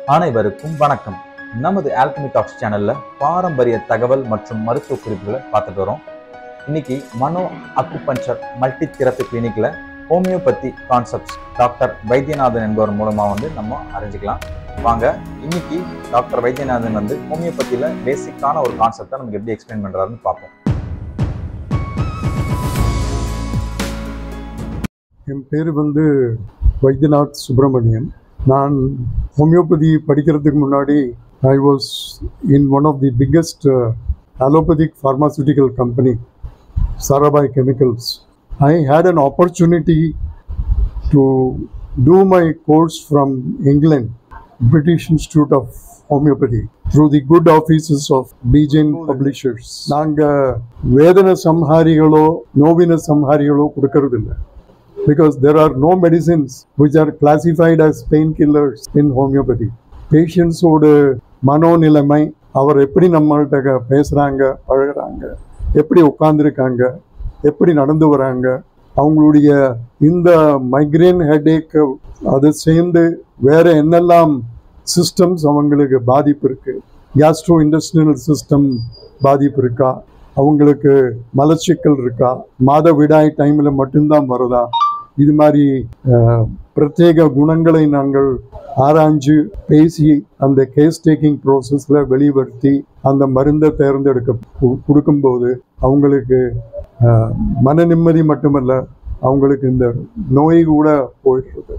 அனைவருக்கும் வணக்கம் நமது ஆல்கமி டாக்ஸ் சேனல்ல பாரம்பரிய தகவல் மற்றும் மருத்துவ குறிப்புகளை பார்த்துட்டு வரோம் இன்னைக்கு மனோ அக்குபஞ்சர் மல்டி தெரப்பி கிளினிக்ல ஹோமியோபதி கான்செப்ட்ஸ் டாக்டர் வைத்தியநாதன் என்பவர் மூலமா வந்து நம்ம அறிஞ்சிக்கலாம் வாங்க இன்னைக்கு டாக்டர் வைத்தியநாதன் வந்து ஹோமியோபதியில பேசிக்கான ஒரு கான்செப்டை நமக்கு எப்படி எக்ஸ்பிளைன் பண்றாருன்னு பார்ப்போம் என் பேர் வந்து வைத்தியநாத் சுப்பிரமணியன் நான் ஹோமியோபதி படிக்கிறதுக்கு முன்னாடி I was in one of the biggest allopathic pharmaceutical company Sarabhai chemicals I had an opportunity to do my course from England British institute of homeopathy through the good offices of Beijing publishers நாங்கள் வேதன சம்ஹாரிகளோ நோவின சம்ஹாரிகளோ கொடுக்கறது இல்லை because there are no medicines which are classified as painkillers in homeopathy. Patients ஓட மனோநிலைமை அவர் எப்படி நம்மள்கிட்ட பேசுகிறாங்க பழகுறாங்க எப்படி உட்காந்துருக்காங்க எப்படி நடந்து வராங்க அவங்களுடைய இந்த மைக்ரேன் ஹெடேக் அது சேர்ந்து வேற என்னெல்லாம் சிஸ்டம்ஸ் அவங்களுக்கு பாதிப்பு இருக்கு கேஸ்ட்ரோ இண்டஸ்ட்ரியல் சிஸ்டம் பாதிப்பு இருக்கா அவங்களுக்கு மலச்சிக்கல் இருக்கா மாதவிடாய் டைமில் மட்டும்தான் வருதா இது மாதிரி அஹ், பிரத்யேக குணங்களை நாங்கள் ஆராய்ஞ்சு பேசி அந்த கேஸ் டேக்கிங் ப்ராசஸில் வெளிவருத்தி அந்த மருந்தை தேர்ந்தெடுக்க கு- கொடுக்கும்போது அவங்களுக்கு அஹ், மன நிம்மதி மட்டுமல்ல அவங்களுக்கு இந்த நோய் கூட போயிடுறது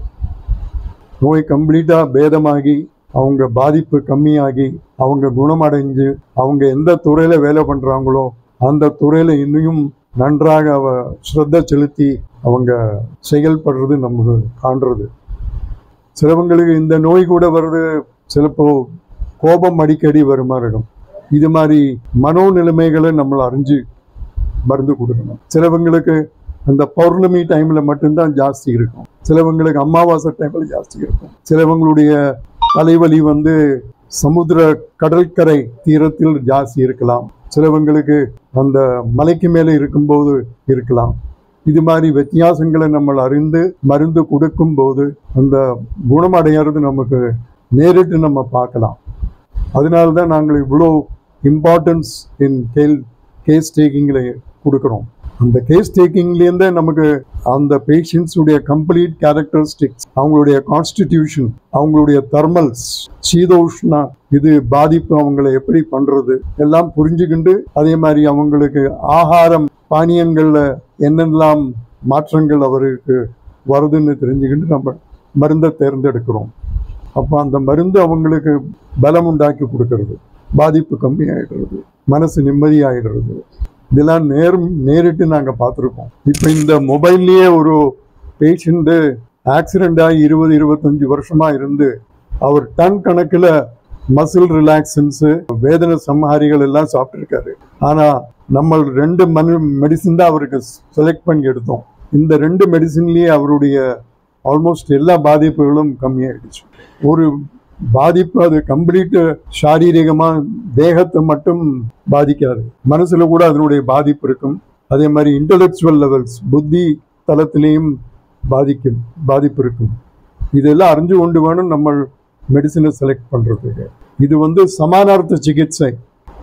நோய் கம்ப்ளீட்டாக பேதமாகி அவங்க பாதிப்பு கம்மியாகி அவங்க குணமடைஞ்சு அவங்க எந்த துறையில் வேலை பண்ணுறாங்களோ அந்த துறையில் இன்னும் நன்றாக அவ ஸ்ரத்த செலுத்தி அவங்க செயல்படுறது நமக்கு காண்றது சிலவங்களுக்கு இந்த நோய் கூட வருது சிலப்போ கோபம் அடிக்கடி வருமா இருக்கும் இது மாதிரி மனோநிலைமைகளை நம்மளை அறிஞ்சு மருந்து கொடுக்கணும் சிலவங்களுக்கு அந்த பௌர்ணமி டைமில் மட்டும்தான் ஜாஸ்தி இருக்கும் சிலவங்களுக்கு அமாவாசை டைமில் ஜாஸ்தி இருக்கும் சிலவங்களுடைய தலைவலி வந்து சமுத்திர கடற்கரை தீரத்தில் ஜாஸ்தி இருக்கலாம் சிலவங்களுக்கு அந்த மலைக்கு மேலே இருக்கும்போது இருக்கலாம் இது மாதிரி வித்தியாசங்களை நம்ம அறிந்து மருந்து கொடுக்கும்போது அந்த குணமடைகிறது நமக்கு நேரிட்டு நம்ம பார்க்கலாம் அதனால தான் நாங்கள் இவ்வளோ இம்பார்ட்டன்ஸ் இன் கேல் கேஸ் டேக்கிங்கில் கொடுக்குறோம் அந்த கேஸ் டேக்கிங்லேருந்தே நமக்கு அந்த பேஷண்ட்ஸுடைய கம்ப்ளீட் கேரக்டரிஸ்டிக்ஸ் அவங்களுடைய கான்ஸ்டிடியூஷன் அவங்களுடைய தெர்மல்ஸ் சீதோஷ்ணா இது பாதிப்பு அவங்களை எப்படி பண்றது எல்லாம் புரிஞ்சுக்கிண்டு அதே மாதிரி அவங்களுக்கு ஆகாரம் பானியங்களில் என்னெல்லாம் மாற்றங்கள் அவருக்கு வருதுன்னு தெரிஞ்சுக்கிட்டு நம்ம மருந்தை தேர்ந்தெடுக்கிறோம் அப்போ அந்த மருந்து அவங்களுக்கு பலம் உண்டாக்கி கொடுக்கறது பாதிப்பு கம்மியாயிடுறது மனசு நிம்மதியாயிடுறது இதெல்லாம் நேர் நேரிட்டு நாங்கள் பார்த்துருக்கோம் இப்போ இந்த மொபைல்லையே ஒரு பேஷண்ட்டு ஆக்சிடெண்ட் ஆகி இருபது இருபத்தஞ்சு வருஷமா இருந்து அவர் டன் கணக்கில் மசில் ரிலாக்ஸன்ஸு வேதனை சம்ஹாரிகள் எல்லாம் சாப்பிட்ருக்காரு ஆனால் நம்ம ரெண்டு மனு மெடிசின் தான் அவருக்கு செலக்ட் பண்ணி எடுத்தோம் இந்த ரெண்டு மெடிசின்லேயே அவருடைய ஆல்மோஸ்ட் எல்லா பாதிப்புகளும் கம்மியாயிடுச்சு ஒரு பாதிப்பு அது கம்ப்ளீட் சாரீரிகமாக தேகத்தை மட்டும் பாதிக்காது மனசுல கூட அதனுடைய பாதிப்பு இருக்கும் அதே மாதிரி இன்டலெக்சுவல் லெவல்ஸ் புத்தி தளத்திலையும் பாதிக்கும் பாதிப்பு இருக்கும் இதெல்லாம் அறிஞ்சு கொண்டு வேணும் நம்ம மெடிசினை செலக்ட் பண்ணுறதுக்கு இது வந்து சமானார்த்த சிகிச்சை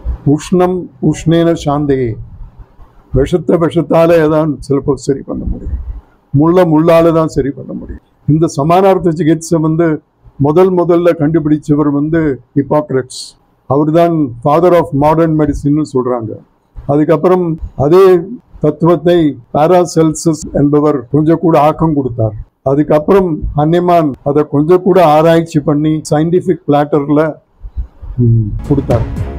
உஷ்ணம் உஷ்ணேன சாந்தையே விஷத்தை விஷத்தால தான் சிலப்போ சரி பண்ண முடியும் முள்ள முள்ளால தான் சரி பண்ண முடியும் இந்த சமானார்த்த சிகிச்சை வந்து முதல் முதல்ல கண்டுபிடிச்சவர் வந்து ஹிப்பாக்ரட்ஸ் அவர் தான் ஃபாதர் ஆஃப் மாடர்ன் மெடிசின்னு சொல்றாங்க அதுக்கப்புறம் அதே தத்துவத்தை பாராசெல்சஸ் என்பவர் கொஞ்சம் கூட ஆக்கம் கொடுத்தார் அதுக்கப்புறம் ஹன்னிமான் அதை கொஞ்சம் கூட ஆராய்ச்சி பண்ணி சயின்டிஃபிக் பிளாட்டர்ல கொடுத்தார்